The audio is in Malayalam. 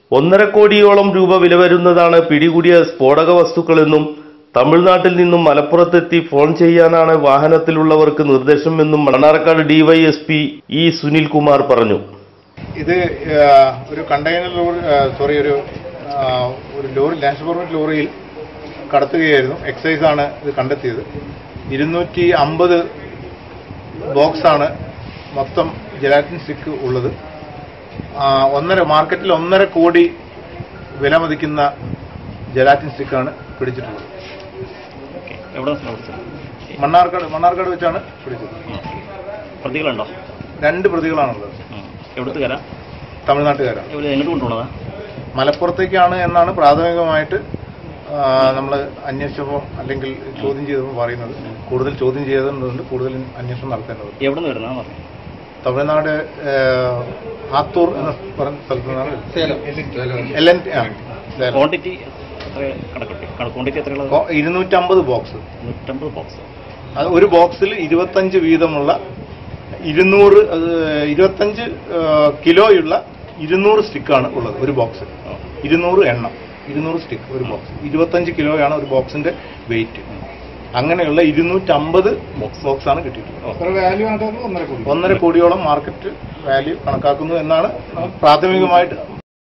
ഒന്നര കോടിയോളം രൂപ വില വരുന്നതാണ് പിടികൂടിയ സ്ഫോടക വസ്തുക്കളെന്നും തമിഴ്നാട്ടിൽ നിന്നും മലപ്പുറത്തെത്തി ഫോൺ ചെയ്യാനാണ് വാഹനത്തിലുള്ളവർക്ക് നിർദ്ദേശമെന്നും മണ്ണാർക്കാട് ഡിവൈഎസ്പി ഇ സുനിൽകുമാർ പറഞ്ഞു ഇത് ആ, ഒരു കണ്ടെയ്നർ ലോറി സോറി ഒരു ആ, ഒരു ലോറി ലാൻഡ് പെർമിറ്റ് ലോറിയിൽ കടത്തുകയായിരുന്നു എക്സൈസ് ആണ് ഇത് കണ്ടെത്തിയത് ഇരുന്നൂറ്റി അമ്പത് ബോക്സാണ് മൊത്തം ജലാറ്റിൻ സ്റ്റിക്ക് ഉള്ളത് ആ, ഒന്നര മാർക്കറ്റിൽ ഒന്നര കോടി വില മതിക്കുന്ന ജലാറ്റിൻ സ്റ്റിക്കാണ് പിടിച്ചിട്ടുള്ളത് ഓക്കെ എവിടെ നിന്നാണ് പിടിച്ചത് മണ്ണാർക്കാട് മണ്ണാർക്കാട് വെച്ചാണ് പിടിച്ചത് ഉം. പ്രതികളുണ്ടോ രണ്ട് പ്രതികളാണുള്ളത് ഉം. എവിടുത്തെ കര തമിഴ്നാട്ടുകാരാണ് എവിടെ എങ്ങോട്ട് കൊണ്ടുപോണതാ മലപ്പുറത്തേക്കാണ് എന്നാണ് പ്രാഥമികമായിട്ട് നമ്മൾ അന്വേഷിച്ചപ്പോൾ അല്ലെങ്കിൽ ചോദ്യം ചെയ്തപ്പോൾ പറയുന്നത് കൂടുതൽ ചോദ്യം ചെയ്തതുകൊണ്ട് കൂടുതൽ അന്വേഷണം നടത്തേണ്ടത് എവിടെ നിന്ന് വരുന്നതാ പറഞ്ഞു തമിഴ്നാട് ആ, ആത്തൂർ എന്ന പറഞ്ഞ സ്ഥലത്ത് നിന്നാണ് എൽ എൻ ക്വാണ്ടിറ്റി എത്ര കണക്കുട്ടി ക്വാണ്ടിറ്റി എത്രയുള്ളത് ഇരുന്നൂറ്റമ്പത് ബോക്സ് നൂറ്റമ്പത് ബോക്സ് അത് ഒരു ബോക്സിൽ ഇരുപത്തഞ്ച് വീതമുള്ള ഇരുന്നൂറ് അത് ഇരുപത്തഞ്ച് ആ, കിലോയുള്ള ഇരുന്നൂറ് സ്റ്റിക്കാണ് ഉള്ളത് ഒരു ബോക്സിൽ ഇരുന്നൂറ് എണ്ണം ഇരുന്നൂറ് സ്റ്റിക്ക് ഒരു ബോക്സ് ഇരുപത്തഞ്ച് കിലോയാണ് ഒരു ബോക്സിന്റെ വെയിറ്റ് അങ്ങനെയുള്ള ഇരുന്നൂറ്റമ്പത് ബോക്സ് ആണ് കിട്ടിയിട്ടുള്ളത് ഒന്നര കോടിയോളം മാർക്കറ്റ് വാല്യൂ കണക്കാക്കുന്നു എന്നാണ് പ്രാഥമികമായിട്ട്